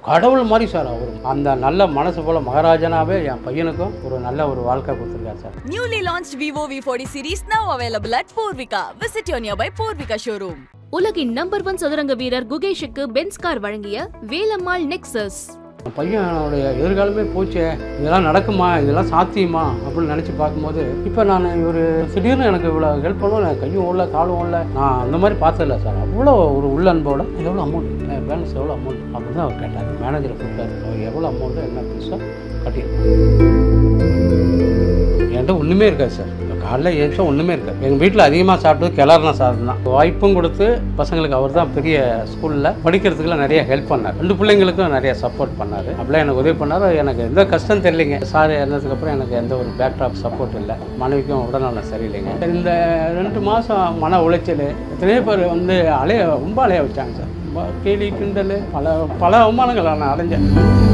கடவுள் மாதிரி சார் அவர் அந்த நல்ல மனசு போல மகாராஜனாவே என் பையனுக்கும் ஒரு நல்ல ஒரு வாழ்க்கை கொடுத்துருக்காரு sir Newly launched Vivo V40 series now available at Purvika. Visit your nearby Purvika showroom. உலகின் நம்பர் ஒன் சதுரங்க வீரர் குகேஷுக்கு பென்ஸ் கார் வழங்கிய வேலம்மாள் நெக்ஸஸ் என் பையனுடைய எதிர்காலமே போச்சே இதெல்லாம் நடக்குமா இதெல்லாம் சாத்தியமா அப்படின்னு நினச்சி பார்க்கும்போது இப்போ நான் ஒரு திடீர்னு எனக்கு இவ்வளோ ஹெல்ப் பண்ணுவோம் எனக்கு கையும் ஓடல காலும் ஓடல நான் அந்த மாதிரி பார்த்ததில்ல சார் அவ்வளோ ஒரு உள்ள அன்போட எவ்வளோ அமௌண்ட் பேலன்ஸ் எவ்வளோ அமௌண்ட் அப்படின்னு தான் அவர் கேட்டார் மேனேஜரை கூப்பிட்டாரு அவர் எவ்வளோ அமௌண்ட்டு என்ன பைசா கட்டியிருக்கோம் என்கிட்ட ஒன்றுமே இருக்காது சார் காலைல ஏச்சா ஒன்றுமே இருக்காது எங்கள் வீட்டில் அதிகமாக சாப்பிட்டது கிளறின சாதம் தான் வாய்ப்பும் கொடுத்து பசங்களுக்கு அவர் தான் பெரிய ஸ்கூலில் படிக்கிறதுக்குலாம் நிறைய ஹெல்ப் பண்ணார் ரெண்டு பிள்ளைங்களுக்கும் நிறைய சப்போர்ட் பண்ணார் அப்படிலாம் எனக்கு உதவி பண்ணார் எனக்கு எந்த கஷ்டம் தெரியலைங்க சார் இறந்ததுக்கப்புறம் எனக்கு எந்த ஒரு பேக்ட்ராப் சப்போர்ட் இல்லை மனைவிக்கும் உடல்நலம் சரியில்லைங்க இந்த ரெண்டு மாதம் மன உளைச்சல் எத்தனையோ பேர் வந்து அலைய ரொம்ப அலைய வச்சாங்க சார் ரொம்ப கேலி கிண்டல் பல பல அவமானங்கள் நான் அடைஞ்சேன்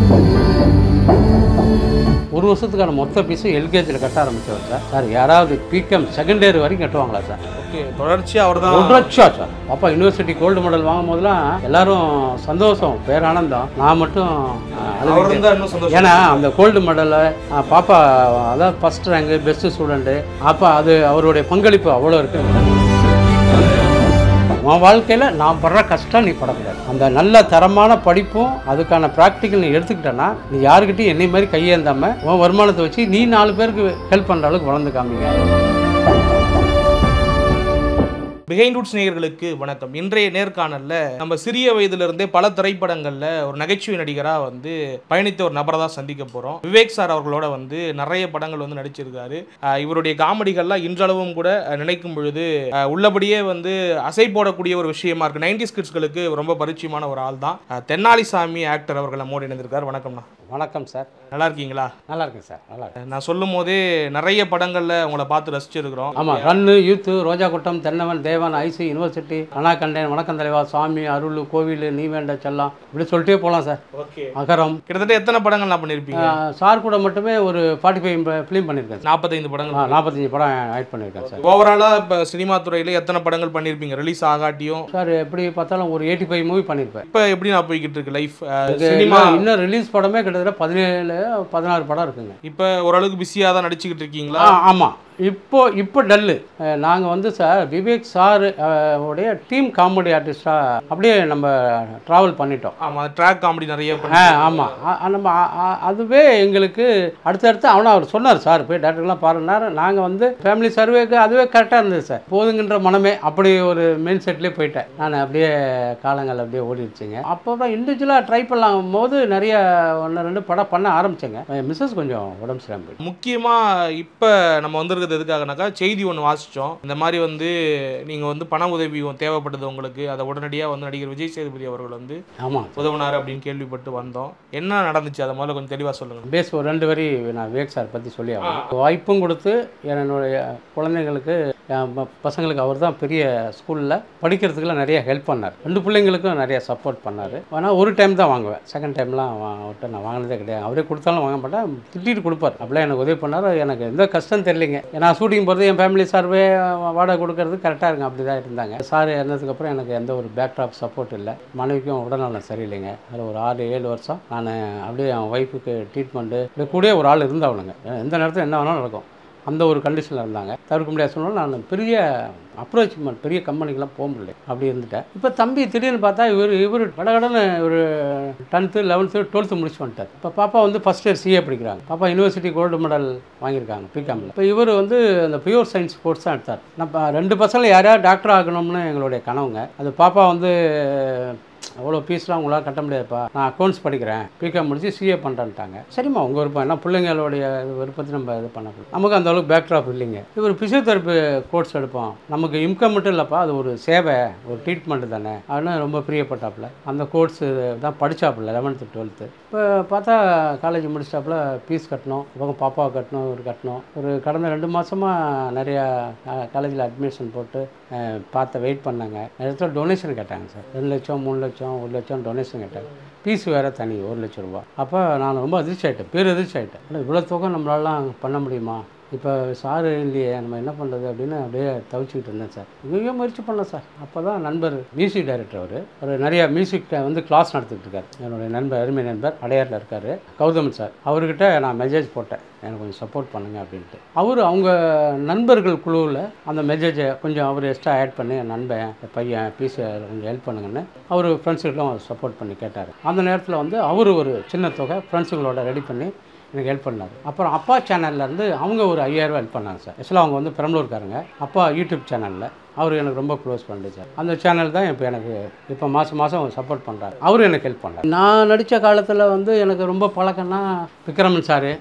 ஒரு வருஷத்துக்கான மொத்த பீஸும் எல்கேஜியில் கட்ட ஆரம்பிச்சவர் சார் சார் யாராவது பிகம் செகண்ட் இயர் வரைக்கும் கட்டுவாங்களா சார் ஓகே தொடர்ச்சியாக அவர் தான் ஒரு லட்சம் சார் பாப்பா யூனிவர்சிட்டி கோல்டு மெடல் வாங்கும் போதெல்லாம் எல்லாரும் சந்தோஷம் பேரானந்தம் நான் மட்டும் அஹ், அவர் அழுதுகிட்டே இருந்தால் இன்னும் சந்தோஷம் ஏன்னா அந்த கோல்டு மெடலை பாப்பா அதாவது ஃபஸ்ட் ரேங்கு பெஸ்ட்டு ஸ்டூடெண்ட்டு அப்போ அது அவருடைய பங்களிப்பு அவ்வளோ இருக்கு உன் வாழ்க்கையில் நான் படுற கஷ்டம் நீ படக்கூடாது அந்த நல்ல தரமான படிப்பும் அதுக்கான ப்ராக்டிக்கல் நீ எடுத்துக்கிட்டேன்னா நீ யாருக்கிட்டையும் என்னை மாதிரி கையேந்தாமல் உன் வருமானத்தை வச்சு நீ நாலு பேருக்கு ஹெல்ப் பண்ணுற அளவுக்கு வளர்ந்து காமிங்க பிஹைண்ட் ரூட்ஸ் நேயர்களுக்கு வணக்கம் இன்றைய நேர்காணல்ல நம்ம சிறிய வயதிலிருந்தே பல திரைப்படங்கள்ல ஒரு நகைச்சுவை நடிகரா வந்து பயணித்த ஒரு நபரை தான் சந்திக்க போறோம் விவேக் சார் அவர்களோட வந்து நிறைய படங்கள் வந்து நடிச்சிருக்காரு அஹ் இவருடைய காமெடிகள்லாம் இன்றளவும் கூட அஹ், நினைக்கும் பொழுது அஹ், உள்ளபடியே வந்து அசை போடக்கூடிய ஒரு விஷயமா இருக்கு நைன்டி கிட்ஸ்களுக்கு ரொம்ப பரிச்சயமான ஒரு ஆள் தான் அஹ், தென்னாலிசாமி ஆக்டர் அவர்கள் நம்மோடு இணைந்திருக்கார் வணக்கம்ண்ணா வணக்கம் சார் நல்லா இருக்கீங்களா நல்லா இருக்கேன் சார் நல்லா இருக்கேன் நான் சொல்லும் போதே நிறைய படங்கள்ல உங்களை பார்த்து ரசிச்சிருக்கிறோம் ஆமாம் ரன்னு யூத்து ரோஜா குட்டம் தென்னவன் தேவன் ஐசி யூனிவர்சிட்டி அண்ணா கண்டேன் வணக்கம் தலைவா சாமி அருள் கோவில் நீ வேண்ட செல்லம் இப்படி சொல்லிட்டே போகலாம் சார் ஓகே அகரம் கிட்டத்தட்ட எத்தனை படங்கள் நான் பண்ணியிருப்பீங்க ஆஹ், சார் கூட மட்டுமே ஒரு ஃபார்ட்டி ஃபைவ் ஃபிலிம் பண்ணியிருக்கேன் சார் நாற்பத்தைந்து படங்கள் நாற்பத்தஞ்சு படம் ஆட் பண்ணியிருக்கேன் சார் ஓவராலா இப்ப சினிமா துறையில எத்தனை படங்கள் பண்ணிருப்பீங்க ரிலீஸ் ஆகாட்டியும் சார் எப்படி பார்த்தாலும் ஒரு எயிட்டி ஃபைவ் மூவி பண்ணியிருப்பேன் இப்ப எப்படி நான் போய்கிட்டு இருக்கு லைஃப் இது சினிமா இன்னும் இன்னும் ரிலீஸ் படமே கிட்டத்தட்ட பதினேழு பதினாறு படம் இருக்குங்க இப்ப ஓரளவுக்கு பிஸியா தான் நடிச்சுக்கிட்டு இருக்கீங்களா ஆ ஆமாம் இப்போ இப்போ டல்லு நாங்கள் வந்து சார் விவேக் சார் அஹ், உடைய டீம் காமெடி ஆர்டிஸ்டாக அப்படியே நம்ம ட்ராவல் பண்ணிட்டோம் ஆமா ட்ராக் காமெடி நிறைய ஆ பண்ணி ஆமாம் நம்ம அ- அ- அதுவே எங்களுக்கு அடுத்தடுத்து அவனை அவர் சொன்னார் சார் போய் டாக்டர்லாம் பாருன்னார் நாங்கள் வந்து ஃபேமிலி சர்வேக்கு அதுவே கரெக்டாக இருந்தது சார் போதுங்கிற மனமே அப்படி ஒரு மெயின் செட்லேயே போயிட்டேன் நான் அப்படியே காலங்கள் அப்படியே ஓடிடுச்சுங்க அப்போ தான் இண்டிவிஜுவலாக ட்ரை பண்ணலாம் போது நிறைய ஒன்று ரெண்டு படம் பண்ண ஆரம்பிச்சேங்க மிஸ்ஸஸ் கொஞ்சம் உடம்பு சரியாம போயிட்டு முக்கியமா இப்ப நம்ம வந்திருக்கிறது எதுக்காகனாக்கா செய்தி ஒன்று வாசிச்சோம் இந்த மாதிரி வந்து நீங்க வந்து பண உதவி தேவைப்பட்டது உங்களுக்கு அதை உடனடியா வந்து நடிகர் விஜய் சேதுபதி அவர்கள் வந்து ஆமாம் உதவுனாரு அப்படின்னு கேள்விப்பட்டு வந்தோம் என்ன நடந்துச்சு அதை முதல்ல கொஞ்சம் தெளிவா சொல்லுங்க பேஸ் ஒரு ரெண்டு வரி நான் விவேக் சார் பற்றி சொல்லி ஆகணும் வாய்ப்பும் கொடுத்து என்னுடைய குழந்தைங்களுக்கு என் ப- பசங்களுக்கு அவர் தான் பெரிய ஸ்கூலில் படிக்கிறதுக்குலாம் நிறைய ஹெல்ப் பண்ணார் ரெண்டு பிள்ளைங்களுக்கும் நிறைய சப்போர்ட் பண்ணார் ஆனால் ஒரு டைம் தான் வாங்குவேன் செகண்ட் டைம்லாம் அவர்கிட்ட நான் வாங்கினதே கிடையாது அவரே கொடுத்தாலும் வாங்க மாட்டேன் திட்டிட்டு கொடுப்பார் அப்படிலாம் எனக்கு உதவி பண்ணார் எனக்கு எந்த கஷ்டம் தெரியலைங்க ஏன்னா ஷூட்டிங் போகிறது என் ஃபேமிலி சார்வே வாடகை கொடுக்கறது கரெக்டாக இருங்க அப்படி தான் இருந்தாங்க சார் இறந்ததுக்கப்புறம் எனக்கு எந்த ஒரு பேக்ட்ராப் சப்போர்ட் இல்லை மனைவிக்கும் உடல்நலம் சரியில்லைங்க அதில் ஒரு ஆறு ஏழு வருஷம் நான் அப்படியே என் ஒய்ஃபுக்கு ட்ரீட்மெண்ட்டு இப்படி கூட ஒரு ஆள் இருந்தவனுங்க எந்த நேரத்தில் என்ன வேணாலும் நடக்கும் அந்த ஒரு கண்டிஷனில் இருந்தாங்க தவிர்க்க முடியாத சூழ்நிலை நான் பெரிய அப்ரோச்மெண்ட் பெரிய கம்பெனிக்கெலாம் போக முடியல அப்படி இருந்துட்டேன் இப்போ தம்பி திடீர்னு பார்த்தா இவர் இவர் கடகடன்னு ஒரு டென்த்து லெவன்த்து டுவெல்த்து முடிச்சு வந்துட்டார் இப்போ பாப்பா வந்து ஃபஸ்ட் இயர் சிஏ படிக்கிறாங்க பாப்பா யூனிவர்சிட்டி கோல்டு மெடல் வாங்கியிருக்காங்க பிகாமில் இப்போ இவர் வந்து அந்த பியூர் சயின்ஸ் ஸ்போர்ட்ஸ் தான் எடுத்தார் நம்ம ரெண்டு பசங்களை யாரையாவது டாக்டர் ஆகணும்னு எங்களுடைய கனவுங்க அது பாப்பா வந்து அவ்வளோ ஃபீஸ்லாம் உங்களால் கட்ட முடியாதுப்பா நான் அக்கௌண்ட்ஸ் படிக்கிறேன் பிகாம் முடிச்சு சிஏ பண்ணுறேன்ட்டாங்க சரிம்மா உங்கள் விருப்பம் ஏன்னா பிள்ளைங்களுடைய விருப்பத்தை நம்ம இது பண்ணக்கூடாது நமக்கு அந்த அளவுக்கு பேக்ட்ராப் இல்லைங்க இவர் ஃபிசியோதெரப்பி கோர்ஸ் எடுப்போம் நமக்கு இன்கம் மட்டும் இல்லைப்பா அது ஒரு சேவை ஒரு ட்ரீட்மெண்ட் தானே அப்படின்னு ரொம்ப பிரியப்பட்டாப்புல அந்த கோர்ஸ் தான் படித்தாப்புல லெவன்த்து டுவெல்த்து இப்போ பார்த்தா காலேஜ் முடிச்சிட்டாப்புல ஃபீஸ் கட்டணும் இப்போ பாப்பாவை கட்டணும் இவர் கட்டணும் ஒரு கடந்த ரெண்டு மாதமாக நிறையா காலேஜில் அட்மிஷன் போட்டு அஹ், பார்த்த வெயிட் பண்ணாங்க நேரத்தில் டொனேஷன் கேட்டாங்க சார் ரெண்டு லட்சம் மூணு லட்சம் ஒரு லட்சம் டொனேஷன் கேட்டாங்க ஃபீஸ் வேறு தனி ஒரு லட்சம் ரூபா அப்போ நான் ரொம்ப அதிர்ச்சி ஆகிட்டேன் பேர் அதிர்ச்சி ஆகிட்டேன் இவ்வளோ தொகை நம்மளாலாம் பண்ண முடியுமா இப்போ சாரு இல்லையே நம்ம என்ன பண்ணுறது அப்படின்னு அப்படியே தவிச்சுக்கிட்டு இருந்தேன் சார் எங்கேயோ முயற்சி பண்ணேன் சார் அப்போ தான் நண்பர் மியூசிக் டைரக்டர் அவர் அவர் நிறைய மியூசிக் வந்து கிளாஸ் நடத்திட்டு இருக்காரு என்னுடைய நண்பர் அருமை நண்பர் அடையாரில் இருக்கார் கௌதமன் சார் அவர்கிட்ட நான் மெசேஜ் போட்டேன் எனக்கு கொஞ்சம் சப்போர்ட் பண்ணுங்க அப்படின்ட்டு அவர் அவங்க நண்பர்கள் குழுவில் அந்த மெசேஜை கொஞ்சம் அவர் எக்ஸ்ட்ரா ஆட் பண்ணி என் நண்பன் என் பையன் ப்ளீஸ் கொஞ்சம் ஹெல்ப் பண்ணுங்கன்னு அவர் ஃப்ரெண்ட்ஸுக்கெல்லாம் சப்போர்ட் பண்ணி கேட்டார் அந்த நேரத்தில் வந்து அவர் ஒரு சின்ன தொகை ஃப்ரெண்ட்ஸுங்களோட ரெடி பண்ணி எனக்கு ஹெல்ப் பண்ணார் அப்புறம் அப்பா சேனல்லேருந்து அவங்க ஒரு ஐயாயிரரூவா ஹெல்ப் பண்ணாங்க சார் ஆக்சுவலாக அவங்க வந்து பெரம்பலூர்காரங்க அப்பா யூடியூப் சேனலில் அவர் எனக்கு ரொம்ப க்ளோஸ் ஃப்ரெண்டு சார் அந்த சேனல் தான் இப்போ எனக்கு இப்போ மாதம் மாதம் சப்போர்ட் பண்ணுறாரு அவர் எனக்கு ஹெல்ப் பண்ணார் நான் நடித்த காலத்தில் வந்து எனக்கு ரொம்ப பழக்கம்னா Vikraman sir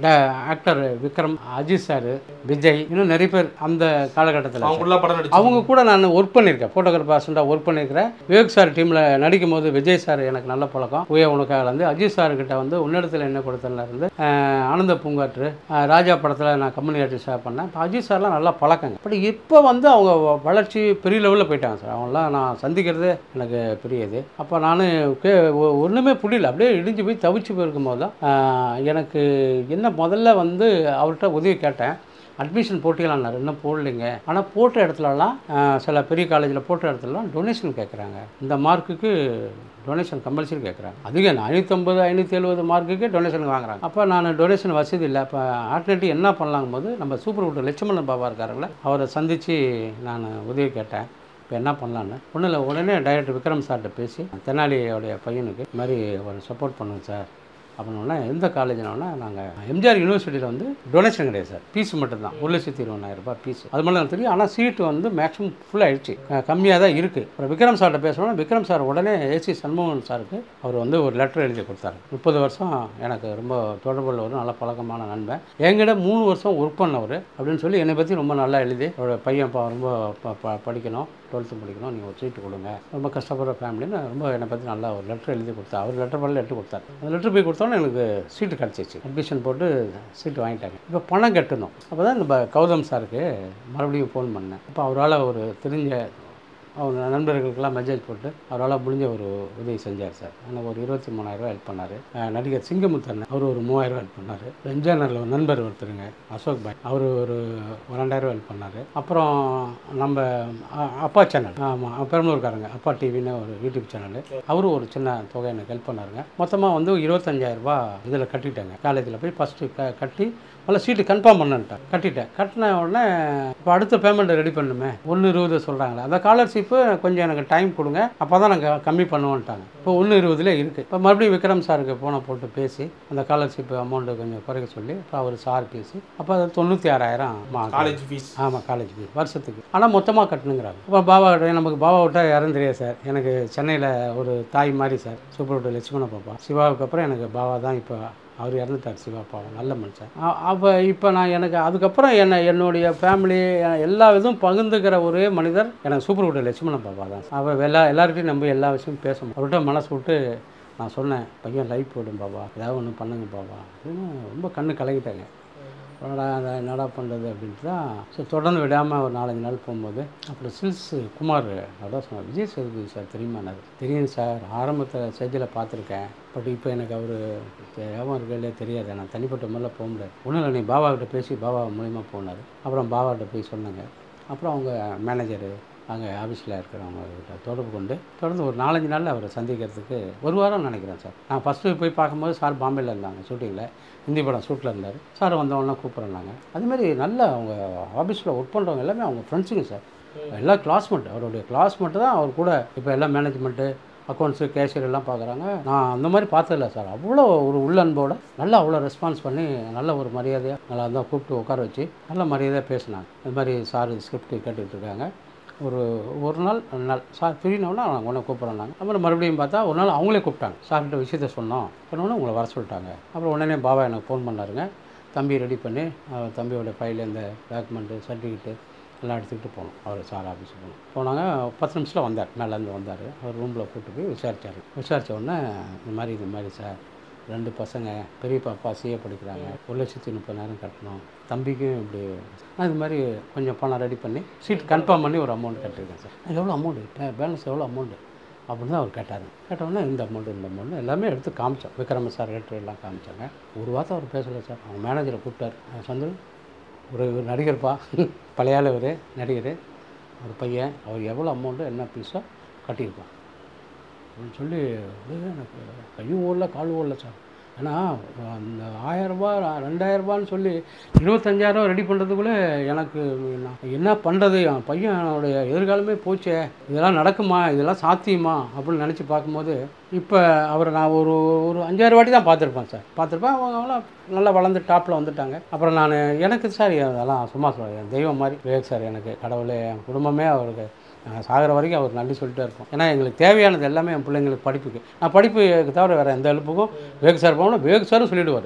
actor Vikram Ajith sir Vijay இன்னும் நிறைய பேர் அந்த காலகட்டத்தில் அவங்க உள்ள படம் நடிச்சு அவங்க கூட நான் ஒர்க் பண்ணியிருக்கேன் ஃபோட்டோகிராஃபர் அசிஸ்டண்டாக ஒர்க் பண்ணியிருக்கிறேன் விவேக் சார் டீமில் நடிக்கும் போது விஜய் சார் எனக்கு நல்ல பழக்கம் உய உனக்காக வந்து அஜித் சார் கிட்ட வந்து உன்னிடத்தில் என்ன கொடுத்தல இருந்து அஹ், ஆனந்த பூங்காற்று அஹ், ராஜா படத்தில் நான் கம்பெனி ஆர்டிஸ்டாக பண்ணேன் இப்போ அஜித் சார்லாம் நல்லா பழக்கங்க பட் இப்போ வந்து அவங்க வ- வளர்ச்சி பெரிய லெவலில் போயிட்டாங்க சார் அவங்களாம் நான் சந்திக்கிறதே எனக்கு பெரிய இது அப்போ நான் கே ஒ- ஒன்றுமே புரியல அப்படியே இடிஞ்சு போய் தவிச்சு போயிருக்கும் போது தான் அஹ், எனக்கு என்ன முதல்ல வந்து அவர்கிட்ட உதவி கேட்டேன் அட்மிஷன் போட்டிகளான்னாரு இன்னும் போடலைங்க ஆனால் போட்ட இடத்துலலாம் ஆஹ், சில பெரிய காலேஜில் போட்ட இடத்துலலாம் டொனேஷன் கேட்குறாங்க இந்த மார்க்குக்கு டொனேஷன் கம்பல்சரி கேட்குறாங்க அதிகம் ஐநூற்றம்பது ஐநூற்றி எழுபது மார்க்குக்கு டொனேஷன் வாங்குறாங்க அப்போ நான் டொனேஷன் வசதி இல்லை அப்போ ஆல்டர்னேட்டிவ் என்ன பண்ணலாங்கும் போது நம்ம சூப்பர் விட்டு லட்சுமணன் பாபா இருக்காருல்ல அவரை சந்தித்து நான் உதவி கேட்டேன் இப்போ என்ன பண்ணலான்னு ஒன்றும் இல்லை உடனே டைரக்டர் விக்ரம் சார்கிட்ட பேசி தெனாலியோடைய பையனுக்கு இது மாதிரி ஒரு சப்போர்ட் பண்ணுங்க சார் அப்படின்னா எந்த காலேஜ்னா நாங்கள் எம்ஜிஆர் யூனிவர்சிட்டியில் வந்து டொனேஷன் கிடையாது சார் ஃபீஸ் மட்டும்தான் ஒரு லட்சத்தி இருபதாயிரம் ரூபாய் ஃபீஸ் அது மட்டும் எனக்கு தெரியும் ஆனால் சீட்டு வந்து மேக்ஸிமம் ஃபுல் ஆயிடுச்சு கம்மியாக தான் இருக்குது அப்புறம் விக்ரம் சார்கிட்ட பேசணும்னா விக்ரம் சார் உடனே ஏசி சண்முகன் சாருக்கு அவர் வந்து ஒரு லெட்டர் எழுதி கொடுத்தாரு முப்பது வருஷம் எனக்கு ரொம்ப தொடர்புள்ள ஒரு நல்ல பழக்கமான நண்பன் என்கிட்ட மூணு வருஷம் ஒர்க் பண்ணவர் அப்படின்னு சொல்லி என்னை பற்றி ரொம்ப நல்லா எழுதி அவரோட பையன் பா- ரொம்ப ப- ப- படிக்கணும் டுவெல்த்து படிக்கணும் நீங்கள் ஒரு சீட்டு கொடுங்க ரொம்ப கஷ்டப்படுற ஃபேமிலின்னு ரொம்ப என்னை பற்றி நல்லா ஒரு லெட்டர் எழுதி கொடுத்தா அவர் லெட்டர் பண்ணல லெட்டர் கொடுத்தாரு அந்த லெட்டர் போய் கொடுத்தோன்னே எனக்கு சீட்டு கிடச்சிச்சு அட்மிஷன் போட்டு சீட்டு வாங்கிட்டாங்க இப்போ பணம் கட்டணும் அப்போ தான் நம்ம கௌதம் சாருக்கு மறுபடியும் ஃபோன் பண்ணேன் அப்போ அவரால் ஒரு தெரிஞ்ச அவங்க நண்பர்களுக்கெல்லாம் மெசேஜ் போட்டு அவரால் முடிஞ்ச ஒரு உதவி செஞ்சார் சார் எனக்கு ஒரு இருபத்தி மூணாயிரரூவா ஹெல்ப் பண்ணார் நடிகர் சிங்கமுத்தன் அவர் ஒரு மூவாயிரரூவா ஹெல்ப் பண்ணார் எம்ஜிஆரில் ஒரு நண்பர் ஒருத்தருங்க அசோக் பாய் அவர் ஒரு ஒரு ரெண்டாயிரரூவா ஹெல்ப் பண்ணார் அப்புறம் நம்ம அ- அப்பா சேனல் ஆமாம் பெரம்பலூர்காரங்க அப்பா டிவின்னு ஒரு யூடியூப் சேனல் அவரும் ஒரு சின்ன தொகை எனக்கு ஹெல்ப் பண்ணாருங்க மொத்தமாக வந்து இருபத்தஞ்சாயிரரூபா இதில் கட்டிட்டேங்க காலேஜில் போய் ஃபஸ்ட்டு க கட்டி நல்லா சீட்டு கன்ஃபார்ம் பண்ணுன்ட்டேன் கட்டிட்டேன் கட்டின உடனே இப்போ அடுத்த பேமெண்ட் ரெடி பண்ணுமே ஒன்று இருபது சொல்கிறாங்களே அந்த ஸ்காலர்ஷிப்பு கொஞ்சம் எனக்கு டைம் கொடுங்க அப்போ தான் நாங்கள் கம்மி பண்ணுவோன்ட்டாங்க இப்போ ஒன்று இருபதுல இருக்குது இப்போ மறுபடியும் விக்ரம் சாருக்கு ஃபோனை போட்டு பேசி அந்த ஸ்காலர்ஷிப் அமௌண்ட்டு கொஞ்சம் குறைக்க சொல்லி இப்போ அவர் சார் பேசி அப்போ அது தொண்ணூற்றி ஆறாயிரம் காலேஜ் ஃபீஸ் ஆமாம் காலேஜ் ஃபீஸ் வருஷத்துக்கு ஆனால் மொத்தமாக கட்டணுங்கிறாங்க அப்போ பாபா கிட்ட நமக்கு பாபா விட்டா யாரும் தெரியாது சார் எனக்கு சென்னையில் ஒரு தாய் மாதிரி சார் சூப்பர் விட்டு லட்சுமண பாப்பா சிவாவுக்கு அப்புறம் எனக்கு பாபா தான் இப்போ அவர் இறந்துட்டார் சிவா பாவம் நல்ல மனுஷன் அ- அப்போ இப்போ நான் எனக்கு அதுக்கப்புறம் என்னை என்னுடைய ஃபேமிலி எல்லா இதுவும் பகிர்ந்துக்கிற ஒரே மனிதர் எனக்கு சூப்பர் விட்டு லட்சுமண பாப்பா தான் அவர் எல்லா எல்லார்கிட்டையும் நம்பி எல்லா விஷயமும் பேசணும் அவர்கிட்ட மனசு விட்டு நான் சொன்னேன் பையன் லைஃப் போடும் பாபா ஏதாவது ஒன்று பண்ணுங்க பாபா அப்படின்னு ரொம்ப கண்ணு கலங்கிட்டாங்க என்னடா அதை என்னடா பண்ணுறது அப்படின்ட்டு தான் ஸோ தொடர்ந்து விடாமல் ஒரு நாலஞ்சு நாள் போகும்போது அப்புறம் சில்ஸ் குமார் அதான் சொன்னார் விஜய் சேதுபதி சார் தெரியுமானாரு தெரியும் சார் ஆரம்பத்தில் ஸ்டேஜில் பார்த்துருக்கேன் பட் இப்போ எனக்கு அவர் ஞாபகம் இருக்கா இல்லையா தெரியாது நான் தனிப்பட்ட முறையில் போக முடியாது ஒன்றும் இல்லை நீ பாபாக்கிட்ட பேசி பாபா மூலியமாக போனார் அப்புறம் பாபாக்கிட்ட போய் சொன்னாங்க அப்புறம் அவங்க மேனேஜரு அங்கே ஆஃபீஸில் இருக்கிறவங்க கிட்ட தொடர்பு கொண்டு தொடர்ந்து ஒரு நாலஞ்சு நாளில் அவரை சந்திக்கிறதுக்கு ஒரு வாரம் நினைக்கிறேன் சார் நான் ஃபஸ்ட்டு போய் பார்க்கும்போது சார் பாம்பேயில் இருந்தாங்க ஷூட்டிங்கில் ஹிந்தி படம் ஷூட்டில் இருந்தார் சார் வந்தவொடனே கூப்பிட்றாங்க அதுமாரி நல்ல அவங்க ஆஃபீஸில் ஒர்க் பண்ணுறவங்க எல்லாமே அவங்க ஃப்ரெண்ட்ஸுங்க சார் எல்லா கிளாஸ்மேட் அவருடைய கிளாஸ்மேட் தான் அவர் கூட இப்போ எல்லாம் மேனேஜ்மெண்ட்டு அக்கௌண்ட்ஸு கேஷியர் எல்லாம் பார்க்குறாங்க நான் அந்த மாதிரி பார்த்ததில்ல சார் அவ்வளோ ஒரு உள்ளன்போட நல்லா அவ்வளோ ரெஸ்பான்ஸ் பண்ணி நல்ல ஒரு மரியாதையாக நல்லா தான் கூப்பிட்டு உட்கார வச்சு நல்ல மரியாதையாக பேசினாங்க இந்த மாதிரி சார் ஸ்கிரிப்ட் கேட்டுட்டு இருக்காங்க ஒரு ஒரு நாள் ரெண்டு நாள் சார் ஃப்ரீனோன்னா நாங்கள் உடனே கூப்பிட்றோம் அப்புறம் மறுபடியும் பார்த்தா ஒரு நாள் அவங்களே கூப்பிட்டாங்க சார்கிட்ட விஷயத்த சொன்னோம் சொன்னோன்னே உங்களை வர சொல்லிட்டாங்க அப்புறம் உடனே பாபா எனக்கு ஃபோன் பண்ணாருங்க தம்பி ரெடி பண்ணி அவர் தம்பியோட ஃபைல் இந்த டாக்குமெண்ட்டு சர்டிஃபிகேட்டு எல்லாம் எடுத்துக்கிட்டு போனோம் அவர் சார் ஆஃபீஸுக்கு போனோம் போனாங்க பத்து நிமிஷத்தில் வந்தார் மேலேருந்து வந்தார் அவர் ரூமில் கூப்பிட்டு போய் விசாரிச்சார் விசாரித்த உடனே இந்த மாதிரி இது மாதிரி சார் ரெண்டு பசங்க பெரிய பாப்பா சிஏ படிக்கிறாங்க ஒரு லட்சத்தி முப்பதாயிரம் கட்டணும் தம்பிக்கும் இப்படி நான் இது மாதிரி கொஞ்சம் பணம் ரெடி பண்ணி சீட் கன்ஃபார்ம் பண்ணி ஒரு அமௌண்ட் கட்டியிருக்கேன் சார் எவ்வளோ அமௌண்ட்டு பேலன்ஸ் எவ்வளோ அமௌண்ட்டு அப்படின்னு தான் அவர் கேட்டார் கேட்டவுடனே இந்த அமௌண்ட் இந்த அமௌண்ட் எல்லாமே எடுத்து காமிச்சோம் விக்ரம சார் ரேட்டு எல்லாம் காமிச்சாங்க ஒரு வார்த்தை அவர் பேசலை சார் அவங்க மேனேஜரை கூப்பிட்டார் "அஹ் சந்துரு ஒரு ஒரு நடிகர்ப்பா பழைய ஆள் இவர் நடிகர் ஒரு பையன் அவர் எவ்வளோ அமௌண்ட்டு என்ன பீஸோ கட்டியிருப்பான் அப்படின்னு சொல்லி அப்படியே எனக்கு கையும் ஓடல கால் ஓடல சார் ஏன்னா அந்த ஆயரரூபா ரெண்டாயிரரூபான்னு சொல்லி இருபத்தஞ்சாயிரம் ரெடி பண்ணுறதுக்குள்ளே எனக்கு நான் என்ன பண்ணுறது என் பையனுடைய எதிர்காலமே போச்சே இதெல்லாம் நடக்குமா இதெல்லாம் சாத்தியமா அப்படின்னு நினச்சி பார்க்கும்போது இப்போ அவரை நான் ஒரு ஒரு அஞ்சாறு வாட்டி தான் பார்த்துருப்பேன் சார் பார்த்துருப்பேன் அவங்களாம் நல்லா வளர்ந்து டாப்பில் வந்துட்டாங்க அப்புறம் நான் எனக்கு சார் அதெல்லாம் சும்மா சொல்ல என் தெய்வம் மாதிரி விவேக் சார் எனக்கு கடவுளே என் குடும்பமே அவருக்கு நாங்கள் சாகிற வரைக்கும் அவர் நன்றி சொல்லிட்டே இருப்போம் ஏன்னா எங்களுக்கு தேவையானது எல்லாமே என் பிள்ளைங்களுக்கு படிப்புக்கு நான் படிப்புக்கு தவிர வேறு எந்த எழுப்புக்கும் விவேக் சார் போகணும் விவேக் சாரும் சொல்லிடுவார்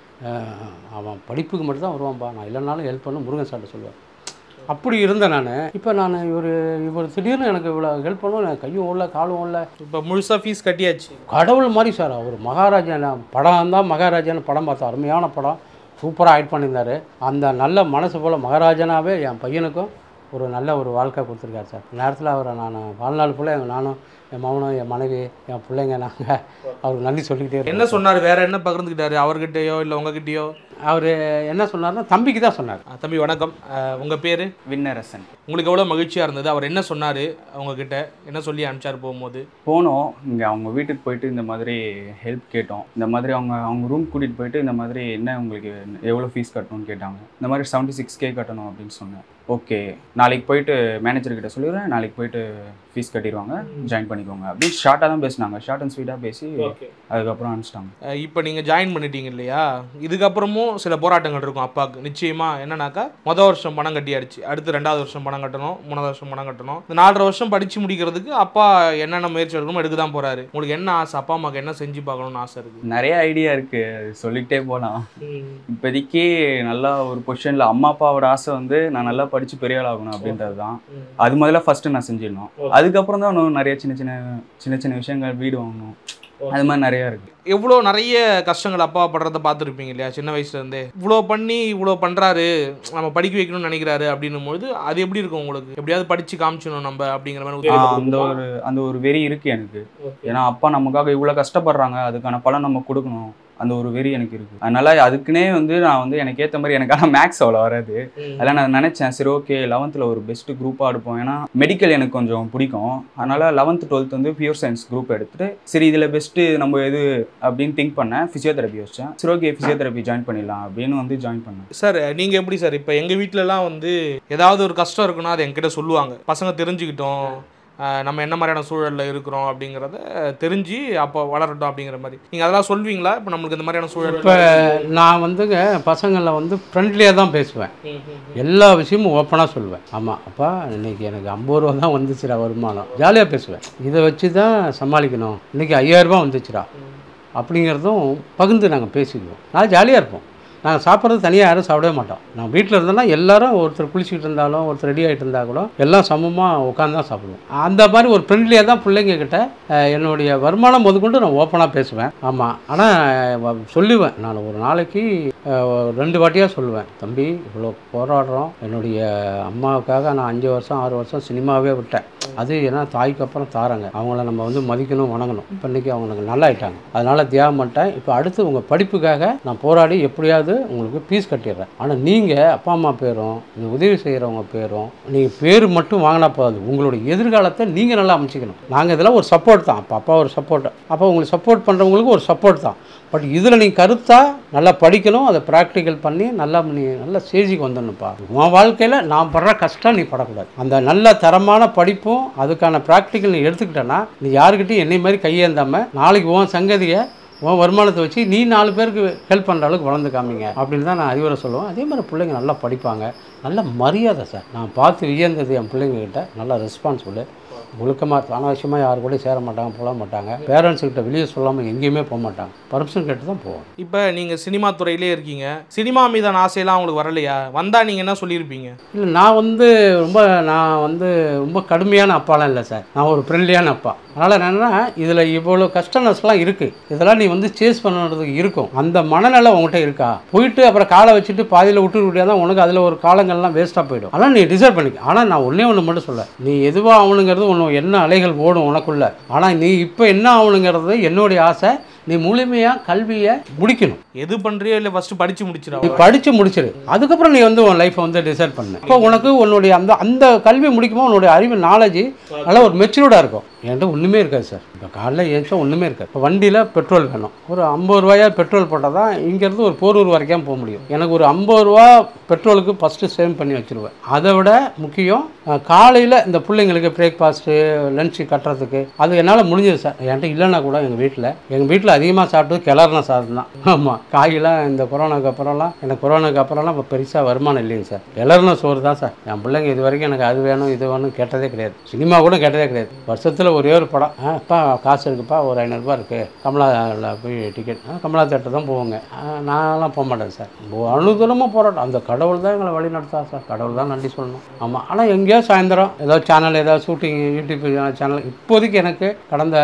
அவன் படிப்புக்கு மட்டும் தான் வருவான்பா நான் இல்லைனாலும் ஹெல்ப் பண்ண முருகன் சார்ட்ட சொல்லுவார் அப்படி இருந்தேன் நான் இப்போ நான் இவர் இவர் திடீர்னு எனக்கு இவ்வளோ ஹெல்ப் பண்ணுவோம் எனக்கு கையும் ஓடல காலும் ஓடல இப்போ முழுசாக ஃபீஸ் கட்டியாச்சு கடவுள் மாதிரி சார் அவர் மகாராஜா நான் படம் தான் மகாராஜான்னு படம் பார்த்தோம் அருமையான படம் சூப்பராக ஆக்ட் பண்ணியிருந்தார் அந்த நல்ல மனசு போல் மகாராஜனாவே என் பையனுக்கும் ஒரு நல்ல ஒரு வாழ்க்கை கொடுத்துருக்காரு சார் இந்த நேரத்தில் அவரை நான் வாழ்நாள் ஃபுல்லாக எங்கள் நானும் என் மகனும் என் மனைவி என் பிள்ளைங்க நாங்கள் அவருக்கு நன்றி சொல்லிக்கிட்டே இருக்கோம் என்ன சொன்னார் வேற என்ன பகிர்ந்துக்கிட்டாரு அவர்கிட்டயோ இல்லை உங்ககிட்டயோ அவர் என்ன சொன்னார்னா தம்பிக்கு தான் சொன்னார் ஆ, தம்பி வணக்கம் அஹ், உங்க பேரு விண்ணரசன் உங்களுக்கு எவ்வளோ மகிழ்ச்சியாக இருந்தது அவர் என்ன சொன்னார் உங்ககிட்ட என்ன சொல்லி அனுப்பிச்சார் போகும்போது போனோம் இங்கே அவங்க வீட்டுக்கு போயிட்டு இந்த மாதிரி ஹெல்ப் கேட்டோம் இந்த மாதிரி அவங்க அவங்க ரூம் கூட்டிகிட்டு போயிட்டு இந்த மாதிரி என்ன உங்களுக்கு எவ்வளோ ஃபீஸ் கட்டணும்னு கேட்டாங்க இந்த மாதிரி செவன்ட்டி சிக்ஸ் கே கட்டணும் அப்படின்னு சொன்னேன் ஓகே நாளைக்கு போயிட்டு மேனேஜர் கிட்ட சொல்லிடுறேன் நாளைக்கு போயிட்டு ஃபீஸ் கட்டிடுவாங்க ஜாயின் பண்ணிக்கோங்க அப்படின்னு ஷார்ட்டாக தான் பேசினாங்க ஷார்ட் அண்ட் ஸ்வீட்டாக பேசி அதுக்கப்புறம் அனுப்பிச்சிட்டாங்க இப்போ நீங்கள் ஜாயின் பண்ணிட்டீங்க இல்லையா இதுக்கப்புறமும் சில போராட்டங்கள் இருக்கும் அப்பாவுக்கு நிச்சயமாக என்னன்னாக்கா மொதல் வருஷம் பணம் கட்டியாச்சு அடுத்து ரெண்டாவது வருஷம் பணம் கட்டணும் மூணாவது வருஷம் பணம் கட்டணும் இந்த நாலரை வருஷம் படித்து முடிக்கிறதுக்கு அப்பா என்னென்ன முயற்சி எடுக்கணுமோ எடுக்க தான் போகிறாரு உங்களுக்கு என்ன ஆசை அப்பா அம்மாவுக்கு என்ன செஞ்சு பார்க்கணும்னு ஆசை இருக்குது நிறைய ஐடியா இருக்குது அது சொல்லிக்கிட்டே போகலாம் இப்போதைக்கு நல்லா ஒரு பொசிஷனில் அம்மா அப்பாவோட ஆசை வந்து நான் நல்லா படித்து பெரிய ஆள் ஆகணும் அப்படின்றது தான் அது முதல்ல ஃபஸ்ட்டு நான் செஞ்சிடணும் அதுக்கப்புறம் தான் இன்னும் நிறைய சின்ன சின்ன சின்ன சின்ன விஷயங்கள் வீடு வாங்கணும் அது மாதிரி நிறையா இருக்குது எவ்வளோ நிறைய கஷ்டங்கள் அப்பா படுறத பார்த்துருப்பீங்க இல்லையா சின்ன வயசுலேருந்தே இவ்வளோ பண்ணி இவ்வளோ பண்ணுறாரு நம்ம படிக்க வைக்கணும்னு நினைக்கிறாரு அப்படின்னும் பொழுது அது எப்படி இருக்கும் உங்களுக்கு எப்படியாவது படித்து காமிச்சணும் நம்ம அப்படிங்கிற மாதிரி ஆ, ஒரு அந்த ஒரு அந்த ஒரு வெறி இருக்கு எனக்கு ஏன்னா அப்பா நமக்காக இவ்வளோ கஷ்டப்படுறாங்க அதுக்கான பலன் நம்ம கொடுக்கணும் அந்த ஒரு வெறி எனக்கு இருக்கு அதனால அதுக்குன்னே வந்து நான் வந்து எனக்கு ஏற்ற மாதிரி எனக்கான மேக்ஸ் அவ்வளோ வராது அதெல்லாம் நான் நினைச்சேன் சரி ஓகே லெவன்த்தில் ஒரு பெஸ்ட் குரூப்பாக எடுப்போம் ஏன்னா மெடிக்கல் எனக்கு கொஞ்சம் பிடிக்கும் அதனால லெவன்த் டுவெல்த் வந்து பியூர் சயின்ஸ் குரூப் எடுத்துட்டு சரி இதில் பெஸ்ட்டு நம்ம எது அப்படின்னு திங்க் பண்ணேன் ஃபிசியோதெரப்பி யோசிச்சேன் சரி ஓகே ஃபிசியோதெரப்பி ஜாயின் பண்ணிடலாம் அப்படின்னு வந்து ஜாயின் பண்ணேன் சார் நீங்கள் எப்படி சார் இப்போ எங்கள் வீட்டிலலாம் வந்து ஏதாவது ஒரு கஷ்டம் இருக்குன்னா அது என்கிட்ட சொல்லுவாங்க பசங்க தெரிஞ்சுக்கிட்டோம் ஆஹ் நம்ம என்ன மாதிரியான சூழலில் இருக்கிறோம் அப்படிங்கிறத தெரிஞ்சு அப்போ வளரட்டும் அப்படிங்கிற மாதிரி நீங்கள் அதெல்லாம் சொல்வீங்களா இப்போ நம்மளுக்கு இந்த மாதிரியான சூழல் இப்போ நான் வந்துங்க பசங்களை வந்து ஃப்ரெண்ட்லியாக தான் பேசுவேன் எல்லா விஷயமும் ஓப்பனாக சொல்லுவேன் ஆமாம் அப்பா இன்னைக்கு எனக்கு ஐம்பது ரூபா தான் வந்துச்சுடா வருமானம் ஜாலியாக பேசுவேன் இதை வச்சு தான் சமாளிக்கணும் இன்னைக்கு ஐயாயிரம் ரூபாய் வந்துச்சுடா அப்படிங்கிறதும் பகிர்ந்து நாங்கள் பேசிக்குவோம் நான் ஜாலியாக இருப்போம் நாங்கள் சாப்பிட்றது தனியாக யாரும் சாப்பிடவே மாட்டோம் நான் வீட்டில் இருந்தோம்னா எல்லாரும் ஒருத்தர் குளிச்சுக்கிட்டு இருந்தாலும் ஒருத்தர் ரெடி ஆகிட்டு இருந்தால் கூட எல்லாம் சமமாக உட்காந்து தான் சாப்பிடுவோம் அந்த மாதிரி ஒரு ஃப்ரெண்ட்லியாக தான் பிள்ளைங்க கிட்ட அஹ், என்னுடைய வருமானம் முதற்கொண்டு நான் ஓப்பனாக பேசுவேன் ஆமாம் ஆனால் சொல்லுவேன் நான் ஒரு நாளைக்கு அஹ், ரெண்டு வாட்டியாக சொல்லுவேன் தம்பி இவ்வளோ போராடுறோம் என்னுடைய அம்மாவுக்காக நான் அஞ்சு வருஷம் ஆறு வருஷம் சினிமாவே விட்டேன் அது ஏன்னா தாய்க்கு அப்புறம் தாராங்க அவங்கள நம்ம வந்து மதிக்கணும் வணங்கணும் இப்போ இன்றைக்கி அவங்க நல்லா ஆயிட்டாங்க அதனால் தியாகம் பண்ணிட்டேன் இப்போ அடுத்து உங்கள் படிப்புக்காக நான் போராடி எப்படியாவது உங்களுக்கு ஃபீஸ் கட்டிடுறேன் ஆனால் நீங்கள் அப்பா அம்மா பேரும் இந்த உதவி செய்கிறவங்க பேரும் நீங்கள் பேர் மட்டும் வாங்கினா போகாது உங்களுடைய எதிர்காலத்தை நீங்கள் நல்லா அமைச்சிக்கணும் நாங்கள் இதெல்லாம் ஒரு சப்போர்ட் தான் அப்போ அப்பா ஒரு சப்போர்ட் அப்போ உங்களுக்கு சப்போர்ட் பண்ணுறவங்களுக்கு ஒரு சப்போர்ட் தான் பட் இதில் நீ கருத்தாக நல்லா படிக்கணும் அதை ப்ராக்டிக்கல் பண்ணி நல்லா நீ நல்ல ஸ்டேஜுக்கு வந்துடணும்ப்பா உன் வாழ்க்கையில் நான் படுற கஷ்டம் நீ படக்கூடாது அந்த நல்ல தரமான படிப்பும் அதுக்கான ப்ராக்டிக்கல் நீ எடுத்துக்கிட்டேன்னா நீ யாருக்கிட்டையும் என்னை மாதிரி கையேந்தாமல் நாளைக்கு உன் சங்கதியை உன் வருமானத்தை வச்சு நீ நாலு பேருக்கு ஹெல்ப் பண்ணுற அளவுக்கு வளர்ந்து காமிங்க அப்படின்னு தான் நான் அறிவுரை சொல்லுவேன் அதே மாதிரி பிள்ளைங்க நல்லா படிப்பாங்க நல்ல மரியாதை சார் நான் பார்த்து வியந்தது என் பிள்ளைங்க கிட்ட நல்ல ரெஸ்பான்சிபிள் ஒழுக்கமாக அனாவசியமாக யாரு கூட சேர மாட்டாங்க போக மாட்டாங்க பேரண்ட்ஸ் கிட்ட வெளியே சொல்லாமல் எங்கேயுமே போக மாட்டாங்க பர்மிஷன் கேட்டு தான் போவோம் இப்போ நீங்கள் சினிமா துறையிலே இருக்கீங்க சினிமா மீதான ஆசையெல்லாம் உங்களுக்கு வரலையா வந்தால் நீங்கள் என்ன சொல்லியிருப்பீங்க இல்லை நான் வந்து ரொம்ப நான் வந்து ரொம்ப கடுமையான அப்பாலாம் இல்லை சார் நான் ஒரு ஃப்ரெண்ட்லியான அப்பா அதனால் என்னென்னா இதில் இவ்வளோ கஷ்டனஸ்லாம் இருக்குது இதெல்லாம் நீ வந்து சேஸ் பண்ணுறதுக்கு இருக்கும் அந்த மனநிலை உங்கள்கிட்ட இருக்கா போயிட்டு அப்புறம் காலை வச்சுட்டு பாதியில் விட்டு விட்டியா தான் உனக்கு அதில் ஒரு காலங்கள்லாம் வேஸ்ட்டாக போயிடும் அதனால் நீ டிசைட் பண்ணிக்க ஆனால் நான் ஒன்றே ஒன்று மட்டும் சொல்ல நீ எதுவாக ஆகணுங்கிறது ஒன்று என்ன அலைகள் ஓடும் உனக்குள்ள ஆனால் நீ இப்போ என்ன ஆகணுங்கிறது என்னுடைய ஆசை நீ முழுமையாக கல்வியை முடிக்கணும் எது பண்றியோ இல்லை ஃபர்ஸ்ட் படிச்சு முடிச்சிடா நீ படித்து முடிச்சிடு அதுக்கப்புறம் நீ வந்து உன் லைஃப்பை வந்து டிசைட் பண்ணு இப்போ உனக்கு உன்னுடைய அந்த அந்த கல்வி முடிக்கும்போது உன்னுடைய அறிவு நாலேஜ் நல்லா ஒரு மெச்சூர்டாக இருக்கும் என்கிட்ட ஒன்றுமே இருக்காது சார் இப்போ காலைல ஏழுச்சா ஒன்றுமே இருக்காது இப்போ வண்டியில் பெட்ரோல் வேணும் ஒரு ஐம்பது ரூபாயா பெட்ரோல் போட்டால் தான் இங்கேருந்து ஒரு போரூர் வரைக்கும் போக முடியும் எனக்கு ஒரு ஐம்பது ரூபா பெட்ரோலுக்கு ஃபஸ்ட்டு சேவ் பண்ணி வச்சுருவேன் அதை விட முக்கியம் காலையில் இந்த பிள்ளைங்களுக்கு பிரேக்ஃபாஸ்ட்டு லஞ்சு கட்டுறதுக்கு அது என்னால் முடிஞ்சது சார் என்கிட்ட இல்லைன்னா கூட எங்கள் வீட்டில் எங்கள் வீட்டில் அதிகமாக சாப்பிட்டது கிளறின சாதம் தான் ஆமாம் காயெல்லாம் இந்த கொரோனாக்கு அப்புறம்லாம் எனக்கு கொரோனாக்கு அப்புறம்லாம் இப்போ பெருசாக வருமானம் இல்லைங்க சார் கிளறின சோறு தான் சார் என் பிள்ளைங்க இது வரைக்கும் எனக்கு அது வேணும் இது வேணும் கேட்டதே கிடையாது சினிமா கூட கேட்டதே கிடையாது வருஷத்தில் ஒரே ஒரு படம் ஆ அப்பா காசு இருக்குப்பா ஒரு ஐநூறுரூபா இருக்குது கமலாவில் போய் டிக்கெட் ஆ கமலா தேட்டர் தான் போவோங்க ஆ, நான்லாம் போக மாட்டேன் சார் அனுதூரமாக போராட்டம் அந்த கடவுள் தான் எங்களை வழி நடத்தா சார் கடவுள் தான் நன்றி சொல்லணும் ஆமாம் ஆனால் எங்கேயோ சாயந்தரம் ஏதோ சேனல் ஏதாவது ஷூட்டிங் யூடியூப் சேனல் இப்போதைக்கு எனக்கு கடந்த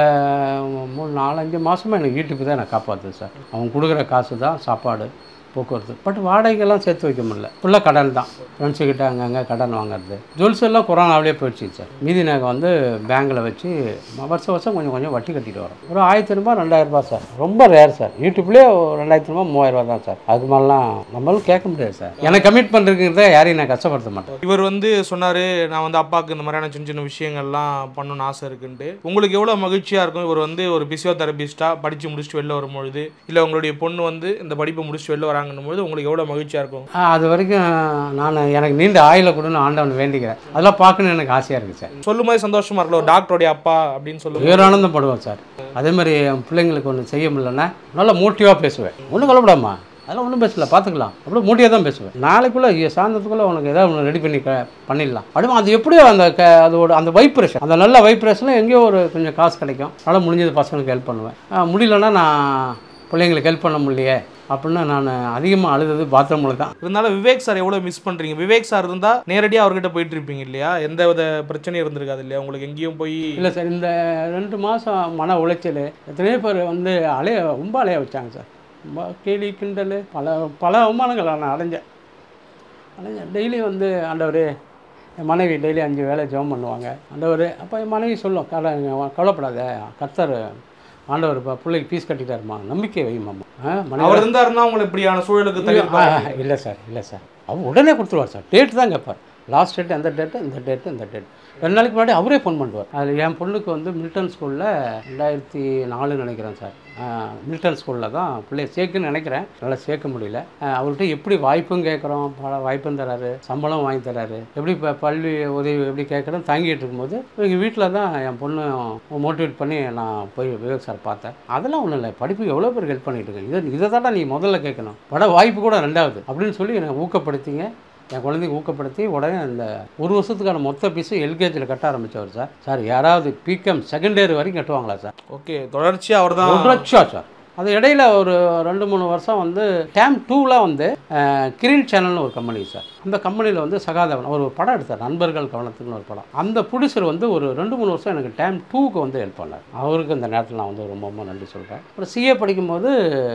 மூணு நாலஞ்சு மாதமாக எனக்கு யூடியூப் தான் எனக்கு காப்பாற்றுது சார் அவங்க கொடுக்குற காசு தான் சாப்பாடு போக்குவரத்து பட் வாடகைக்கெல்லாம் சேர்த்து வைக்க முடியல ஃபுல்லாக கடன் தான் ஃப்ரெண்ட்ஸுக்கிட்ட அங்கங்கே கடன் வாங்குறது ஜுவல்ஸ் எல்லாம் கொரோனாவிலே போயிடுச்சு சார் மீதி நாங்கள் வந்து பேங்கில் வச்சு வருஷம் வருஷம் கொஞ்சம் கொஞ்சம் வட்டி கட்டிட்டு வரோம் ஒரு ஆயிரத்தி ரூபாய் ரெண்டாயிரம் ரூபாய் சார் ரொம்ப ரேர் சார் யூடியூப்லேயே ஒரு ரெண்டாயிரத்தி ரூபாய் மூவாயிரம் ரூபாய் தான் சார் அது மாதிரிலாம் நம்மளும் கேட்க முடியாது சார் எனக்கு கமிட் பண்ணுறதுங்கிறத யாரையும் நான் கஷ்டப்படுத்த மாட்டேன் இவர் வந்து சொன்னாரு நான் வந்து அப்பாவுக்கு இந்த மாதிரியான சின்ன சின்ன விஷயங்கள்லாம் பண்ணணும்னு ஆசை இருக்குன்ட்டு உங்களுக்கு எவ்வளோ மகிழ்ச்சியா இருக்கும் இவர் வந்து ஒரு பிசியோதெரபிஸ்டா படிச்சு முடிச்சுட்டு வெளில வரும்பொழுது இல்லை உங்களுடைய பொண்ணு வந்து இந்த படிப்பை முடிச்சுட்டு வெளில வராங்கன்னும் போது உங்களுக்கு எவ்வளோ மகிழ்ச்சியா இருக்கும் ஆ, அது வரைக்கும் நான் எனக்கு நீண்ட ஆயில கொடுன்னு ஆண்டவன் வேண்டிக்கிறேன் அதெல்லாம் பார்க்கணுன்னு எனக்கு ஆசையாக இருக்குது சார் சொல்லும் போது சந்தோஷமா இருக்கல ஒரு டாக்டருடைய அப்பா அப்படின்னு சொல்லுவோம் பேரானந்தம் படுவேன் சார் அதே மாதிரி என் பிள்ளைங்களுக்கு ஒன்று செய்ய முடியலன்னா நல்லா மோட்டிவாக பேசுவேன் ஒன்றும் கவலைப்படாமா அதெல்லாம் ஒன்றும் பேசல பார்த்துக்கலாம் அப்படியே மூட்டியாக தான் பேசுவேன் நாளைக்குள்ளே சாயந்தரத்துக்குள்ளே உனக்கு ஏதாவது ஒன்று ரெடி பண்ணி க பண்ணிடலாம் அப்படியே அது எப்படியோ அந்த க அதோட அந்த வைப்ரேஷன் அந்த நல்ல வைப்ரேஷனில் எங்கேயோ ஒரு கொஞ்சம் காசு கிடைக்கும் அதனால் முடிஞ்சது பசங்களுக்கு ஹெல்ப் பண்ணுவேன் ஆ, முடியலன்னா நான் பிள்ளைங்களுக்கு ஹெல்ப் பண்ண முடியலையே அப்படின்னு நான் அதிகமாக அழுதது பாத்ரூமில் தான் இருந்தாலும் விவேக் சார் எவ்வளோ மிஸ் பண்றீங்க விவேக் சார் இருந்தா நேரடியாக அவர்கிட்ட போயிட்டு இருப்பீங்க இல்லையா எந்த வித பிரச்சனையும் இருந்திருக்காது இல்லையா உங்களுக்கு எங்கேயும் போய் இல்லை சார் இந்த ரெண்டு மாதம் மன உளைச்சல் எத்தனையோ பேர் வந்து அலைய ரொம்ப அலைய வச்சாங்க சார் ரொம்ப கேலி கிண்டல் பல பல அவமானங்கள் நான் அடைஞ்சேன் அடைஞ்சேன் டெய்லி வந்து ஆண்டவர் என் மனைவி டெய்லி அஞ்சு வேலை ஜெபம் பண்ணுவாங்க ஆண்டவர் அப்போ என் மனைவி சொல்லும் கவலை கவலைப்படாத கர்த்தர் ஆண்டவர் இப்போ பிள்ளைக்கு ஃபீஸ் கட்டிட்டாருமா நம்பிக்கை வைமாம்மா ஆ மனைவி அவர் இருந்தாருன்னா உங்களை இப்படியான சூழலுக்கு தள்ளி இல்லை சார் இல்லை சார் அவர் உடனே கொடுத்துருவார் சார் டேட் தான் கேட்பார் லாஸ்ட் டேட் எந்த டேட்டு இந்த டேட்டு இந்த டேட் ரெண்டு நாளைக்கு முன்னாடி அவரே ஃபோன் பண்ணுவார் அதில் என் பொண்ணுக்கு வந்து மில்டன் ஸ்கூலில் ரெண்டாயிரத்தி நாலுன்னு நினைக்கிறேன் சார் மில்டன் ஸ்கூலில் தான் பிள்ளைய சேர்க்குன்னு நினைக்கிறேன் நல்லா சேர்க்க முடியல ஆஹ் அவர்கிட்ட எப்படி வாய்ப்பும் கேட்குறோம் பல வாய்ப்பும் தராரு சம்பளம் வாங்கி தராரு எப்படி இப்போ பல்வி உதவி எப்படி கேட்குறோம் தாங்கிட்டு இருக்கும்போது எங்கள் வீட்டில் தான் என் பொண்ணு மோட்டிவேட் பண்ணி நான் போய் விவேக் சார் பார்த்தேன் அதெல்லாம் ஒன்றும் இல்லை படிப்புக்கு எவ்வளோ பேர் ஹெல்ப் பண்ணிட்டு இருக்கேன் இதை இதை தானே நீ முதல்ல கேட்கணும் பட வாய்ப்பு கூட ரெண்டாவது அப்படின்னு சொல்லி என்னை ஊக்கப்படுத்திங்க என் குழந்தைங்க ஊக்கப்படுத்தி உடனே அந்த ஒரு வருஷத்துக்கான மொத்த ஃபீஸும் எல்கேஜியில் கட்ட ஆரம்பித்தவர் சார் சார் யாராவது பிகம் செகண்ட் இயர் வரைக்கும் கட்டுவாங்களா சார் ஓகே தொடர்ச்சியாக அவர் தான் ஒரு லட்சம் சார் அது இடையில ஒரு ரெண்டு மூணு வருஷம் வந்து டேம் டூவில் வந்து அஹ், கிரீன் சேனல்னு ஒரு கம்பெனி சார் அந்த கம்பெனியில் வந்து சகாதேவன் ஒரு படம் எடுத்தார் நண்பர்கள் கவனத்துக்குன்னு ஒரு படம் அந்த ப்ரொடியூசர் வந்து ஒரு ரெண்டு மூணு வருஷம் எனக்கு டேம் டூக்கு வந்து ஹெல்ப் பண்ணார் அவருக்கு இந்த நேரத்தில் நான் வந்து ரொம்ப ரொம்ப நன்றி சொல்கிறேன் அப்புறம் சிஏ படிக்கும்போது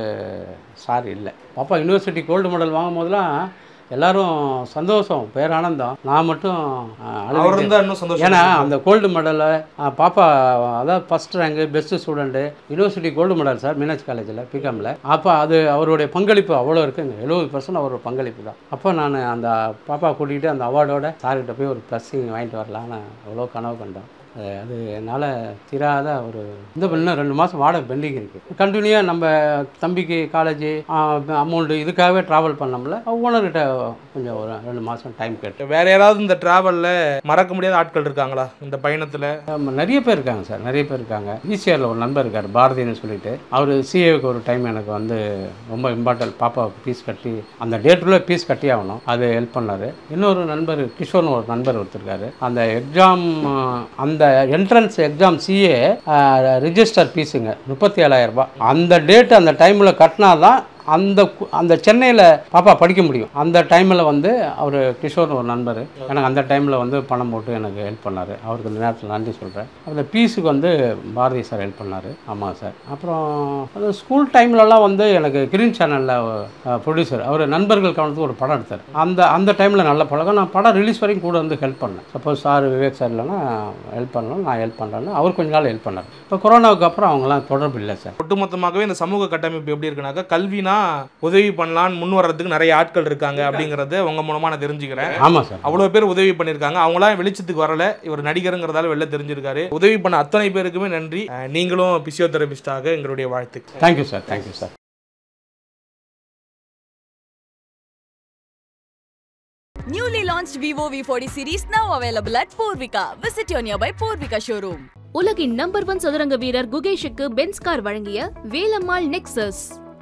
சார் இல்லை பாப்பா யூனிவர்சிட்டி கோல்டு மெடல் வாங்கும் போதெல்லாம் எல்லாரும் சந்தோஷம் பேரானந்தம் நான் மட்டும் அஹ், அவர் அழுதுகிட்டே இருந்தா இன்னும் சந்தோஷம் ஏன்னா அந்த கோல்டு மெடலை பாப்பா அதாவது first rank best student university gold medal sir Meenakshi காலேஜில் பிகாமில் அப்போ அது அவருடைய பங்களிப்பு அவ்வளோ இருக்குங்க எழுபது பர்சன்ட் அவரோட பங்களிப்பு தான் அப்போ நான் அந்த பாப்பா கூட்டிகிட்டு அந்த அவார்டோட சார்கிட்ட போய் ஒரு ப்ளஸ்ஸிங் வாங்கிட்டு வரலான்னு அவ்வளோ கனவு கண்டோம் அது- அது என்னால் தீராத ஒரு இந்த இன்னும் ரெண்டு மாதம் வாடகை பெண்டிங் இருக்குது கண்டினியூவாக நம்ம தம்பிக்கு காலேஜ் அமௌண்ட்டு இதுக்காகவே ட்ராவல் பண்ணோம்ல ஓனர்கிட்ட கொஞ்சம் ஒரு ரெண்டு மாதம் டைம் கேட்டு வேற யாராவது இந்த டிராவல்ல மறக்க முடியாத ஆட்கள் இருக்காங்களா இந்த பயணத்துல ஆமா, நிறைய பேர் இருக்காங்க சார் நிறைய பேர் இருக்காங்க ஈசிஆரில் ஒரு நண்பர் இருக்கார் பாரதின்னு சொல்லிட்டு அவர் சிஏவுக்கு ஒரு டைம் எனக்கு வந்து ரொம்ப இம்பார்ட்டன்ட் பாப்பாவுக்கு ஃபீஸ் கட்டி அந்த டேட்டுக்குள்ளே ஃபீஸ் கட்டி ஆகணும் அது ஹெல்ப் பண்ணார் இன்னொரு நண்பர் கிஷோர்னு ஒரு நண்பர் ஒருத்தருக்காரு அந்த எக்ஸாம் அந்த என்ட்ரன்ஸ் எக்ஸாம் சிஏ ரிஜிஸ்டர் ஃபீஸுங்க முப்பத்தி ஏழாயிரம் ரூபாய் அந்த டேட்டு அந்த டைமில் கட்டினா தான் அந்த கு- அந்த சென்னையில் பாப்பா படிக்க முடியும் அந்த டைமில் வந்து அவர் கிஷோர் ஒரு நண்பர் எனக்கு அந்த டைமில் வந்து பணம் போட்டு எனக்கு ஹெல்ப் பண்ணார் அவருக்கு இந்த நேரத்தில் நன்றி சொல்கிறேன் அந்த பீஸுக்கு வந்து பாரதி சார் ஹெல்ப் பண்ணார் ஆமாம் சார் அப்புறம் அது ஸ்கூல் டைம்லலாம் வந்து எனக்கு கிரீன் சேனலில் ப்ரொடியூசர் அவர் நண்பர்கள் கவனத்துக்கு ஒரு படம் எடுத்தார் அந்த அந்த டைமில் நல்ல பழக்கம் நான் படம் ரிலீஸ் வரைக்கும் கூட வந்து ஹெல்ப் பண்ணேன் சப்போஸ் சார் விவேக் சார் இல்லைன்னா ஹெல்ப் பண்ணலாம் நான் ஹெல்ப் பண்ணுறேன்னு அவர் கொஞ்ச நாள் ஹெல்ப் பண்ணார் இப்போ கொரோனாவுக்கு அப்புறம் அவங்களாம் தொடர்பு இல்லை சார் ஒட்டுமொத்தமாகவே இந்த சமூக கட்டமைப்பு எப்படி இருக்குனாக்கா கல்வினா உதவி பண்ணலான்னு முன் வர்றதுக்கு நிறைய ஆட்கள் இருக்காங்க அப்படிங்கறத உங்க மூலமா நான் தெரிஞ்சுக்கிறேன் ஆமாம் சார் அவ்வளோ பேர் உதவி பண்ணியிருக்காங்க அவங்களாம் வெளிச்சத்துக்கு வரல இவர் நடிகருங்கிறதால வெளில தெரிஞ்சிருக்காரு உதவி பண்ண அத்தனை பேருக்குமே நன்றி அஹ் நீங்களும் பிசியோதெரபிஸ்டாக எங்களுடைய வாழ்த்துக்கள் thank you sir thank you sir Newly launched Vivo V40 series now available at Purvika. Visit your nearby Purvika showroom. உலகின் நம்பர் ஒன் சதுரங்க வீரர் குகேஷுக்கு பென்ஸ் கார் வழங்கிய வேலம்மாள் நெக்ஸஸ்